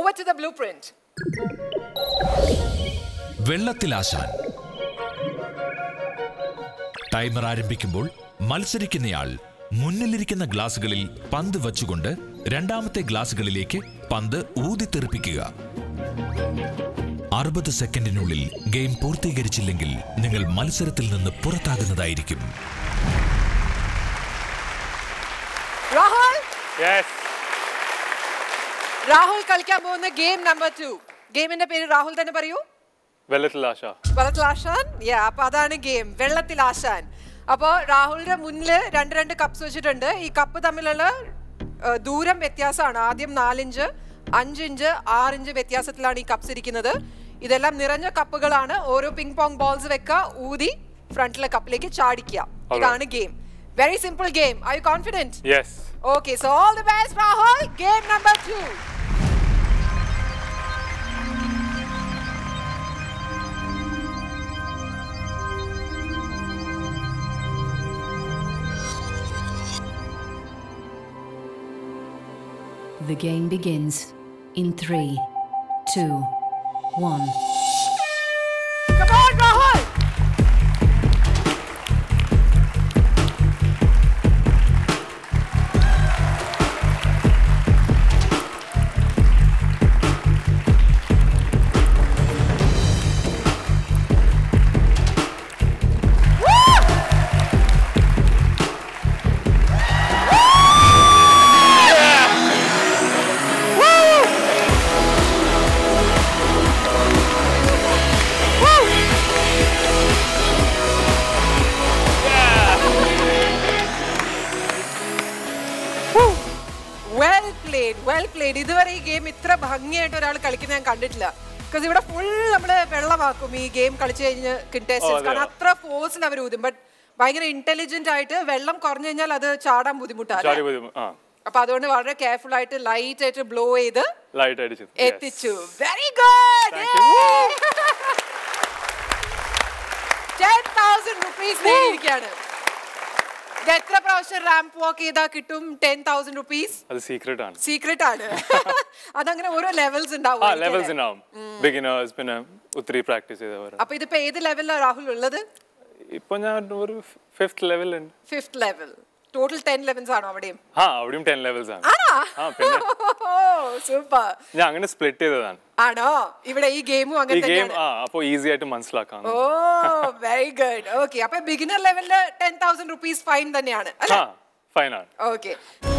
Over to the blueprint. വെള്ളത്തിലാശാൻ timer ആരംഭിക്കുമ്പോൾ മത്സരിക്കുന്നയാൾ മുന്നിലിരിക്കുന്ന ഗ്ലാസുകളിൽ പന്ത് വച്ചുകൊണ്ട് രണ്ടാമത്തെ ഗ്ലാസുകളിലേക്ക് പന്ത് ഊതിത്തെറിപ്പിക്കുക അറുപത് സെക്കൻഡിനുള്ളിൽ ഗെയിം പൂർത്തീകരിച്ചില്ലെങ്കിൽ നിങ്ങൾ മത്സരത്തിൽ നിന്ന് പുറത്താകുന്നതായിരിക്കും Rahul, യെസ് രാഹുൽ കളിക്കാൻ പോകുന്ന ഗെയിം നമ്പർ ടു ഗെയിമിന്റെ പേര് രാഹുൽ തന്നെ പറയൂ വെള്ളത്തിൽ ആശ വെള്ളത്തിൽ ആശാൻ യാ അപ്പൊ അതാണ് ഗെയിം വെള്ളത്തിൽ ആശാൻ അപ്പോ രാഹുലിന്റെ മുന്നില് രണ്ട് രണ്ട് കപ്സ് വെച്ചിട്ടുണ്ട് ഈ കപ്പ് തമ്മിലുള്ള ഏഹ്, ദൂരം വ്യത്യാസമാണ് ആദ്യം നാലിഞ്ച് അഞ്ചിഞ്ച് ആറിഞ്ച് വ്യത്യാസത്തിലാണ് ഈ കപ്സ് ഇരിക്കുന്നത് ഇതെല്ലാം നിറഞ്ഞ കപ്പുകളാണ് ഓരോ പിങ് പോങ് ബോൾസ് വെക്കുക ഊതി ഫ്രണ്ടിലെ കപ്പിലേക്ക് ചാടിക്കുക ഇതാണ് game very simple game I you confident yes Okay, so all the best, Rahul. Game number two. The game begins in three, two, one. Come on, Rahul. Well played well played ഇതുവരെ ഈ game ഇത്ര ഭംഗിയായിട്ട് ഒരാൾ കളിക്കുന്ന ഞാൻ കണ്ടിട്ടില്ല because ഇവിടെ full നമ്മള് വെള്ളമാക്കും ഈ ഗെയിം കളിച്ചു കഴിഞ്ഞ് contestants. അതെയോ? കാരണം അത്ര ഫോഴ്സിൽ അവർ ഊതും ബട്ട് ഭയങ്കര ഇന്റലിജന്റ് ആയിട്ട് വെള്ളം കുറഞ്ഞു കഴിഞ്ഞാൽ അത് ചാടാൻ ബുദ്ധിമുട്ടാണ് ചാടി പോയി ആ അപ്പൊ അതുകൊണ്ട് വളരെ കെയർഫുൾ ആയിട്ട് ലൈറ്റ് ആയിട്ട് ബ്ലോ ചെയ്ത് ലൈറ്റ് അടിച്ചു എത്തിച്ചു very good ten thousand rupees നേടിയിരിക്കുകയാണ് ഇത് എത്ര പ്രാവശ്യം റാമ്പ് വാക്ക് ചെയ്താൽ കിട്ടും ടെൻ തൗസൻഡ് റുപ്പീസ് അത് സീക്രട്ട് ആണ് സീക്രട്ട് ആണ് അതങ്ങനെ ഓരോ ലെവൽസ് ആ ഉണ്ടാവും ലെവൽസ് ഉണ്ടാവും ബിഗിനേഴ്സ് പിന്നെ ഒത്തിരി പ്രാക്ടീസ് ചെയ്തവർ അപ്പൊ ഇതിപ്പോ ഏത് ലെവലിലാണ് രാഹുൽ ഉള്ളത് ഇപ്പൊ ഞാൻ ഒരു ഫിഫ്ത് ലെവലുണ്ട് fifth level total ten levels ആണോ അവിടെയും ആ അവിടെയും ടെൻ ലെവൽസ് ആണ് ആണോ ആ പിന്നെ സൂപ്പർ ഞാൻ അങ്ങനെ സ്പ്ലിറ്റ് ചെയ്തതാണ് ആണോ ഇവിടെ ഈ ഗെയിമും ഈ അങ്ങനെ ഗെയിം തന്നെയാണ് ആ അപ്പോൾ ഈസി ആയിട്ട് മനസ്സിലാക്കാം ഓ വെരി ഗുഡ് ഓക്കെ അപ്പൊ ബിഗിനർ ലെവലില് ടെൻ തൗസൻഡ് റുപ്പീസ് ഫൈൻ തന്നെയാണ് അല്ലേ ആ ഫൈൻ ആണ് ഓക്കെ